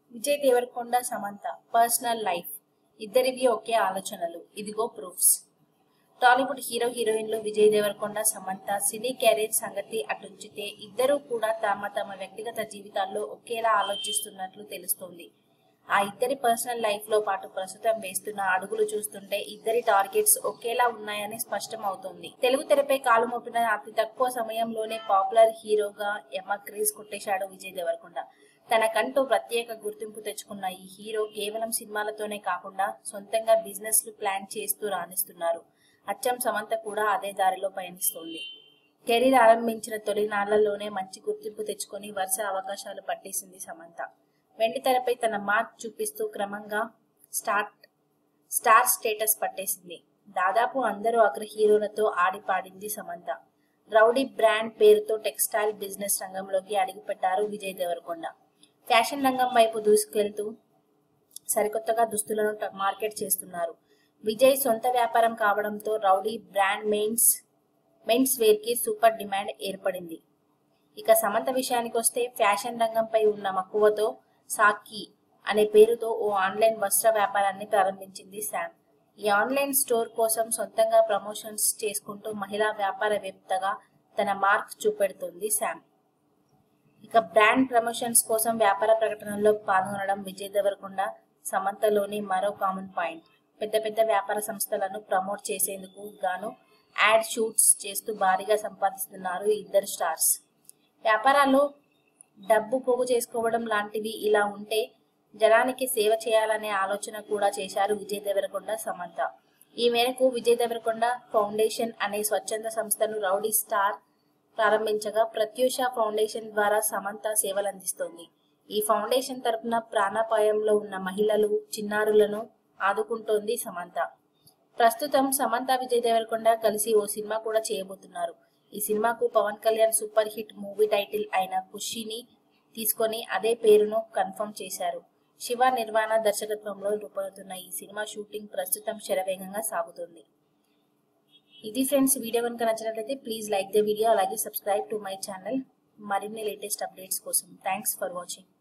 Vijay Deverakonda Samantha personal life ఇద్దరివి ఒకే ఆలోచనలు ఇదిగో ప్రూఫ్స్ టాలీవుడ్ హీరో హీరోయిన్లు విజయ్ దేవరకొండ సమంత సినీ కెరీర్ సంగతి అటుంచితే ఇద్దరూ కూడా తమ తమ వ్యక్తిగత జీవితాల్లో ఒకేలా ఆలోచిస్తున్నట్లు తెలుస్తోంది ఆ ఇద్దరి పర్సనల్ లైఫ్ లో పాటు ప్రస్తుతం వేస్తున్న అడుగులు చూస్తుంటే ఇద్దరి టార్గెట్స్ ఒకేలా ఉన్నాయని స్పష్టం అవుతోంది తెలుగు తెరపై కాలు మోపిన అతి తక్కువ సమయంలోనే పాపులర్ హీరోగా ఎమ్మ క్రేజ్ కొట్టేశాడు విజయ్ దేవరకొండ తనకంటూ ప్రత్యేక గుర్తింపు తెచ్చుకున్న ఈ హీరో కేవలం సినిమాలతోనే కాకుండా సొంతంగా బిజినెస్ లు ప్లాన్ చేస్తూ రాణిస్తున్నారు అచ్చం సమంత కూడా అదే దారిలో పయనిస్తోంది కెరీర్ ఆరంభించిన తొలి నాళ్లలోనే మంచి గుర్తింపు తెచ్చుకొని వరుస అవకాశాలు పట్టేసింది సమంత వెండి తెరపై తన మార్క్ చూపిస్తూ క్రమంగా స్టార్ట్ స్టార్ స్టేటస్ పట్టేసింది దాదాపు అందరూ అగ్ర హీరోలతో ఆడిపాడింది సమంత రౌడీ బ్రాండ్ పేరుతో టెక్స్టైల్ బిజినెస్ రంగంలోకి అడుగుపెట్టారు విజయ్ దేవరకొండ ఫ్యాషన్ రంగం వైపు దూసుకెళ్తూ సరికొత్తగా దుస్తులను ట- మార్కెట్ చేస్తున్నారు విజయ్ సొంత వ్యాపారం కావడంతో rowdy brand mains men's wear కి సూపర్ డిమాండ్ ఏర్పడింది ఇక సమంత విషయానికి వస్తే ఫ్యాషన్ రంగంపై ఉన్న మక్కువతో సాకి అనే పేరుతో ఓ ఆన్లైన్ వస్త్ర వ్యాపారాన్ని ప్రారంభించింది శామ్ ఈ ఆన్లైన్ స్టోర్ కోసం సొంతంగా ప్రమోషన్స్ చేసుకుంటూ మహిళా వ్యాపారవేత్తగా తన మార్క్ చూపెడుతుంది శామ్ ఇక బ్రాండ్ ప్రమోషన్స్ కోసం వ్యాపార ప్రకటనల్లో పాల్గొనడం విజయ్ దేవరకొండ సమంతలోని మరో కామన్ పాయింట్ పెద్ద పెద్ద వ్యాపార సంస్థలను ప్రమోట్ చేసేందుకు గాను యాడ్ షూట్స్ చేస్తూ భారీగా సంపాదిస్తున్నారు ఈ ఇద్దరు స్టార్స్ వ్యాపారాల్లో డబ్బు పోగు చేసుకోవడం లాంటివి ఇలా ఉంటే జనానికి సేవ చేయాలనే ఆలోచన కూడా చేశారు విజయ్ దేవరకొండ సమంత ఈ మేరకు విజయ్ దేవరకొండ ఫౌండేషన్ అనే స్వచ్ఛంద సంస్థను రౌడీ స్టార్ ప్రారంభించగా ప్రత్యూష ఫౌండేషన్ ద్వారా సమంత సేవలందిస్తోంది ఈ ఫౌండేషన్ తరపున ప్రాణాపాయంలో ఉన్న మహిళలు చిన్నారులను ఆదుకుంటోంది సమంత ప్రస్తుతం సమంత విజయ్ దేవరకొండ కలిసి ఓ సినిమా కూడా చేయబోతున్నారు ఈ సినిమాకు Pawan Kalyan super hit movie title అయిన ఖుషిని తీసుకొని అదే పేరును కన్ఫర్మ్ చేశారు శివ నిర్వాణ దర్శకత్వంలో రూపొందుతున్న ఈ సినిమా షూటింగ్ ప్రస్తుతం శరవేగంగా సాగుతుంది ఇది ఫ్రెండ్స్ వీడియో కనుక నచ్చినట్లయితే ప్లీజ్ లైక్ ద వీడియో అలాగే సబ్స్క్రైబ్ టు మై ఛానల్ మరిన్ని లేటెస్ట్ అప్డేట్స్ కోసం థ్యాంక్స్ ఫర్ వాచింగ్